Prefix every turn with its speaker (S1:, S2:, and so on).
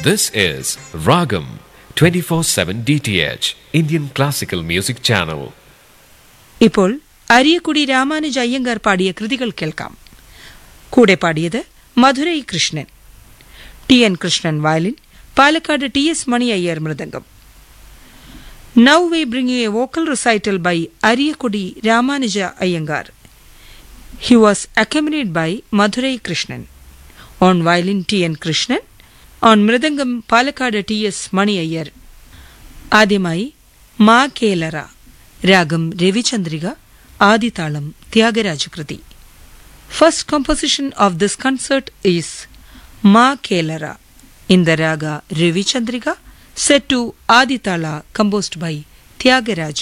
S1: This is Ragam 24/7 DTH Indian Classical Music Channel.
S2: ഇപ്പോൾ അരിയക്കുടി രാമാനുജ അയ്യങ്കാർ പാടിയ കൃതികൾ കേൾക്കാം കൂടെ പാടിയത് Madurai Krishnan T N Krishnan violin Palakkad T S Mani Iyer mridangam now we bring you a vocal recital by Ariyakudi Ramanuja Iyengar he was accompanied by Madurai Krishnan on violin T N Krishnan on mridangam Palakkad T S Mani Iyer ആദ്യമായി മാ കേലറ രാഗം രവിചന്ദ്രിക ആദിതാളം ത്യാഗരാജകൃതി first composition of this concert is Ma Kelara in the raga Ravichandrika set to Aditala composed by Thyagaraja